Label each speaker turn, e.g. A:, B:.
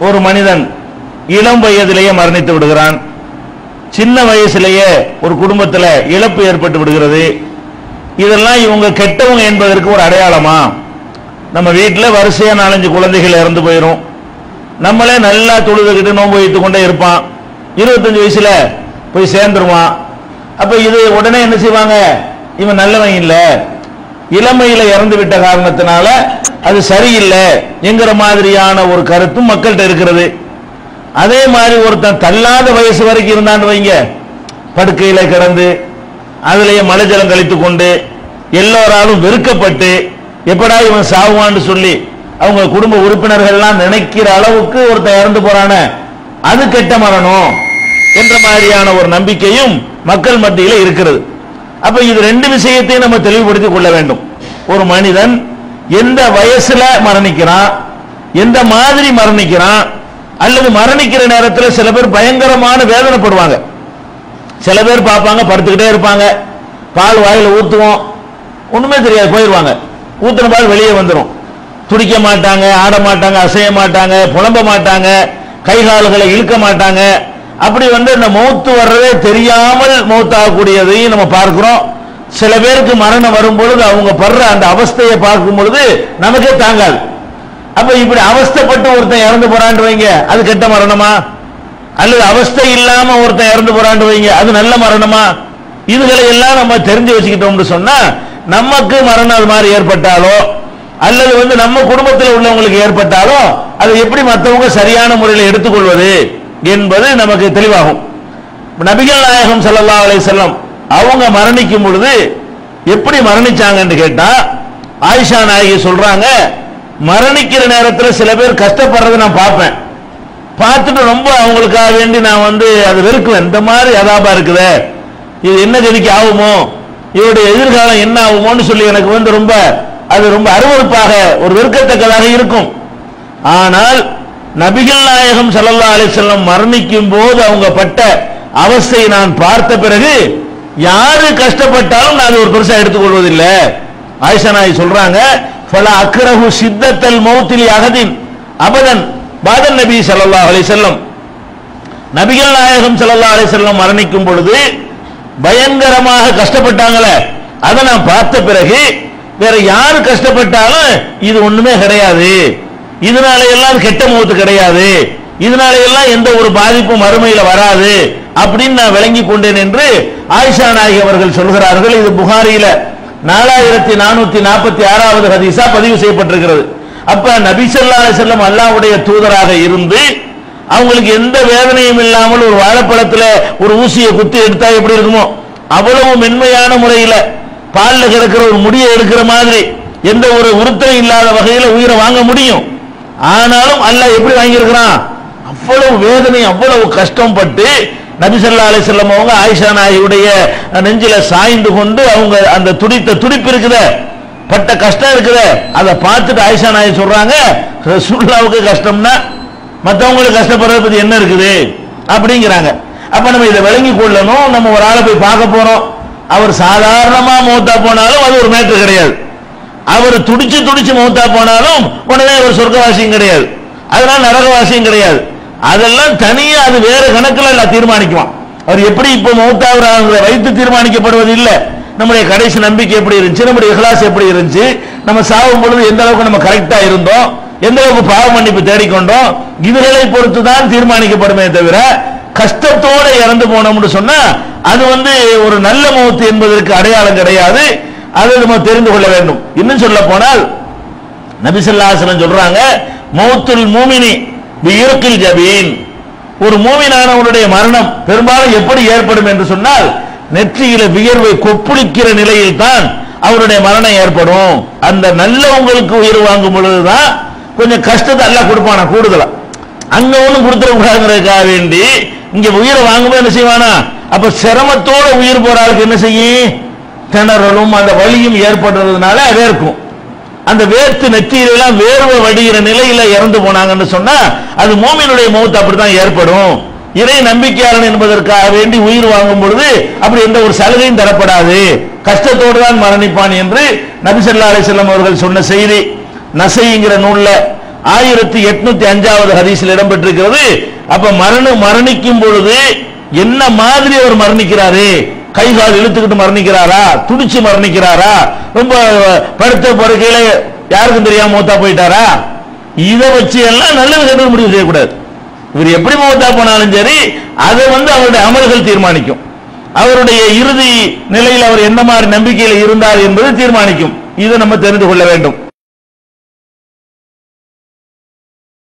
A: ஒரு மனிதன் இளம் வயதிலேயே மரணித்து விடுகிறான் சின்ன வயசுலேயே ஒரு குடும்பத்தில் இழப்பு ஏற்பட்டு விடுகிறது இதெல்லாம் இவங்க கெட்டவங்க என்பதற்கு ஒரு அடையாளமா நம்ம வீட்டில் வரிசையா நாலஞ்சு குழந்தைகள் இறந்து போயிடும் நம்மளே நல்லா தொழுதுகிட்டு நோன்பு வைத்துக் கொண்டே இருப்பான் இருபத்தஞ்சு வயசுல போய் சேர்ந்துருவான் அப்ப இது உடனே என்ன செய்வாங்க இவன் நல்லவன் இல்ல இளமையில இறந்து விட்ட காரணத்தினால அது சரியில்லை என்கிற மாதிரியான ஒரு கருத்தும் மக்கள்கிட்ட இருக்கிறது அதே மாதிரி ஒருத்தன் தள்ளாத வயசு வரைக்கும் இருந்தான்னு வைங்க படுக்கையில கிடந்து அதிலேயே மலைஜலம் கழித்து கொண்டு எல்லோராலும் வெறுக்கப்பட்டு எப்படா இவன் சாவுவான்னு சொல்லி அவங்க குடும்ப உறுப்பினர்கள்லாம் நினைக்கிற அளவுக்கு ஒருத்தன் இறந்து போறான அது கெட்ட மரணம் என்ற மாதிரியான ஒரு நம்பிக்கையும் மக்கள் மத்தியில இருக்கிறது அப்ப இது ரெண்டு விஷயத்தையும் நம்ம தெளிவுபடுத்திக் கொள்ள வேண்டும் ஒரு மனிதன் எந்த வயசுல மரணிக்கிறான் எந்த மாதிரி மரணிக்கிறான் அல்லது மரணிக்கிற நேரத்தில் சில பேர் பயங்கரமான வேதனைப்படுவாங்க சில பேர் பார்ப்பாங்க படுத்துக்கிட்டே இருப்பாங்க பால் வாயில ஊத்துவோம் ஒண்ணுமே தெரியாது போயிடுவாங்க ஊத்துன பால் வெளியே வந்துடும் துடிக்க மாட்டாங்க ஆட மாட்டாங்க அசைய மாட்டாங்க புலம்ப மாட்டாங்க கை கால்களை இழுக்க மாட்டாங்க அப்படி வந்து இந்த மௌத்து வர்றதே தெரியாமல் மௌத்தாகக்கூடியதையும் நம்ம பார்க்கிறோம் சில பேருக்கு மரணம் வரும் பொழுது அவங்க படுற அந்த அவஸ்தையை பார்க்கும் பொழுது நமக்கே தாங்காது அப்ப இப்படி அவஸ்தைப்பட்டு ஒருத்தன் இறந்து போறான்னு வைங்க அது கெட்ட மரணமா அல்லது அவஸ்தை இல்லாம ஒருத்தன் இறந்து போறான்னு வைங்க அது நல்ல மரணமா இதுகளை எல்லாம் நம்ம தெரிஞ்சு வச்சுக்கிட்டோம்னு சொன்னா நமக்கு மரணம் அது மாதிரி ஏற்பட்டாலோ அல்லது வந்து நம்ம குடும்பத்தில் உள்ளவங்களுக்கு ஏற்பட்டாலோ அதை எப்படி மற்றவங்க சரியான முறையில் எடுத்துக்கொள்வது என்பது நமக்கு தெளிவாகும் நபிகள் நாயகம் ஸல்லல்லாஹு அலைஹி வஸல்லம் அவங்க மரணிக்கும் பொழுது எப்படி மரணிச்சாங்கன்னு கேட்டா ஆயிஷா நாயகி சொல்றாங்க மரணிக்கிற நேரத்தில் சில பேர் கஷ்டப்படுறதை நான் பார்ப்பேன் பார்த்துட்டு ரொம்ப அவங்களுக்காக வேண்டி நான் வந்து அது வெறுக்குவேன் இந்த மாதிரி அதாபா இருக்குதே இது என்ன கதிக்கு ஆகுமோ இவருடைய எதிர்காலம் என்ன ஆகுமோன்னு சொல்லி எனக்கு வந்து ரொம்ப அது ரொம்ப அருவருப்பாக ஒரு வெறுக்கத்தக்கதாக இருக்கும் ஆனால் நபிகள் நாயகம் ஸல்லல்லாஹு அலைஹி வஸல்லம் மரணிக்கும் போது அவங்க பட்ட அவஸ்தையை நான் பார்த்த பிறகு யாரு கஷ்டப்பட்டாலும் நான் அது ஒரு பெருசா எடுத்துக்கொள்வதில்லை ஆயிஷா நாயகி சொல்றாங்க ஃபல அக்ரஹு சித்தத்தல் மௌத்திலி அகதின் அபதன் பாதன் நபி ஸல்லல்லாஹு அலைஹி வஸல்லம் நபிகள் நாயகம் ஸல்லல்லாஹு அலைஹி வஸல்லம் மரணிக்கும் பொழுது பயங்கரமாக கஷ்டப்பட்டாங்களே அதை நான் பார்த்த பிறகு வேற யாரு கஷ்டப்பட்டாலும் இது ஒண்ணுமே கிடையாது இதனால எல்லாம் கெட்ட முகத்து கிடையாது இதனால எல்லாம் எந்த ஒரு பாதிப்பும் மறுமையில வராது அப்படின்னு நான் விளங்கி கொண்டேன் என்று ஆயிஷா நாயகி அவர்கள் சொல்கிறார்கள் இது புகாரியில நாலாயிரத்தி நானூத்தி நாற்பத்தி ஆறாவது ஹதீஸா பதிவு செய்யப்பட்டிருக்கிறது அப்ப நபி ஸல்லல்லாஹு அலைஹி வஸல்லம் அல்லாஹ்வுடைய தூதராக இருந்து அவங்களுக்கு எந்த வேதனையும் இல்லாமல் ஒரு வாழைப்பழத்துல ஒரு ஊசியை குத்தி எடுத்தா எப்படி இருக்குமோ அவ்வளவு மென்மையான முறையில பால்ல கிடக்கிற ஒரு முடியை எடுக்கிற மாதிரி எந்த ஒரு உறுத்தம் இல்லாத வகையில உயிரை வாங்க முடியும் ஆனாலும் அல்லாஹ் எப்படி வாங்கியிருக்கிறான் அவ்வளவு வேதனை அவ்வளவு கஷ்டப்பட்டு நபி ஸல்லல்லாஹு அலைஹி வஸல்லம் அவங்க ஆயிஷா நாயுடைய நெஞ்சில சாய்ந்து கொண்டு அவங்க அந்த துடித்த துடிப்பு இருக்குதே பட்ட கஷ்டம் இருக்குதே அதை பார்த்துட்டு ஆயிஷா நாயகி சொல்றாங்க ரசூலுல்லாவுக்கு கஷ்டம்னா மற்றவங்களுக்கு கஷ்டப்படுறத பத்தி என்ன இருக்குது அப்படிங்கிறாங்க அப்ப நம்ம இதை விளங்கி கொள்ளணும் நம்ம ஒரு ஆளை போய் பார்க்க போறோம் அவர் சாதாரணமா மூத்தா போனாலும் அது ஒரு மேட்ரு கிடையாது அவர் துடிச்சு துடிச்சு மூத்தா போனாலும் உடனே அவர் சொர்க்கவாசியும் கிடையாது அதனால நரகவாசியும் கிடையாது அதெல்லாம் தனியா அது வேற கணக்குல எல்லாம் தீர்மானிக்குவான் அவர் எப்படி இப்போ மௌத்தாகிறாங்க வைத்து தீர்மானிக்கப்படுவது இல்லை நம்முடைய கடைசி நம்பிக்கை எப்படி இருந்துச்சு நம்முடைய இஹ்லாஸ் எப்படி இருந்துச்சு நம்ம சாகும் பொழுது எந்த அளவுக்கு நம்ம கரெக்டா இருந்தோம் எந்த அளவுக்கு பாவ மன்னிப்பு தேடிக்கொண்டோம் இதுகளை பொறுத்து தான் தீர்மானிக்கப்படுமே தவிர கஷ்டத்தோட இறந்து போனோம்னு சொன்னா அது வந்து ஒரு நல்ல மௌத்து என்பதற்கு அடையாளம் கிடையாது அதை நம்ம தெரிந்து கொள்ள வேண்டும் இன்னும் சொல்ல போனால் நபிசல்லாசனம் சொல்றாங்க மௌத்துல் மூமினி பியிருக்கில் ஜபீன் ஒரு மூமினானவனுடைய மரணம் பெரும்பாலும் எப்படி ஏற்படும் என்று சொன்னால் நெற்றியில வியர்வை கொப்புளிக்கிற நிலையில் தான் அவருடைய மரணம் ஏற்படும் அந்த நல்லவங்களுக்கு உயிர் வாங்கும் பொழுதுதான் கொஞ்சம் கஷ்டத்தை எல்லாம் கொடுப்பானா கூடுதலா அங்க ஒண்ணும் கொடுத்துடக்கூடாதுங்கிறதுக்காக வேண்டி இங்க உயிரை வாங்கும்போது என்ன செய்வானா அப்ப சிரமத்தோட உயிர் போற ஆளுக்கு என்ன செய்யும் திணறலும் அந்த வலியும் ஏற்படுறதுனால வேர்க்கும் அந்த வேர்த்து நெற்றியிலாம் வேர்வை வடிகிற நிலையில இறந்து போனாங்கன்னு சொன்னா அது மோமினுடைய மௌத்து அப்படித்தான் ஏற்படும் இறை நம்பிக்கையாளன் என்பதற்காக வேண்டி உயிர் வாங்கும் பொழுது அப்படி எந்த ஒரு சலுகையும் தரப்படாது கஷ்டத்தோடு தான் மரணிப்பான் என்று நபி ஸல்லல்லாஹு அலைஹி வஸல்லம் அவர்கள் சொன்ன செய்தி நசைங்கிற நூல்ல ஆயிரத்தி எட்நூத்தி அஞ்சாவது ஹதீஸில் இடம்பெற்றிருக்கிறது அப்ப மரண மரணிக்கும் பொழுது என்ன மாதிரி அவர் மரணிக்கிறாரு கை கால் இழுத்துக்கிட்டு மரணிக்கிறாரா துடிச்சு மரணிக்கிறாரா ரொம்ப படுத்த படுக்கையில யாருக்கும் தெரியாம மூத்தா போயிட்டாரா இதை வச்சு எல்லாம் நல்லது கெட்டது முடிவு செய்யக்கூடாது இவர் எப்படி மூத்தா போனாலும் சரி அதை வந்து அவருடைய அமல்கள் தீர்மானிக்கும் அவருடைய இறுதி நிலையில் அவர் என்ன மாதிரி நம்பிக்கையில் இருந்தார் என்பது தீர்மானிக்கும் இதை நம்ம தெரிந்து கொள்ள வேண்டும்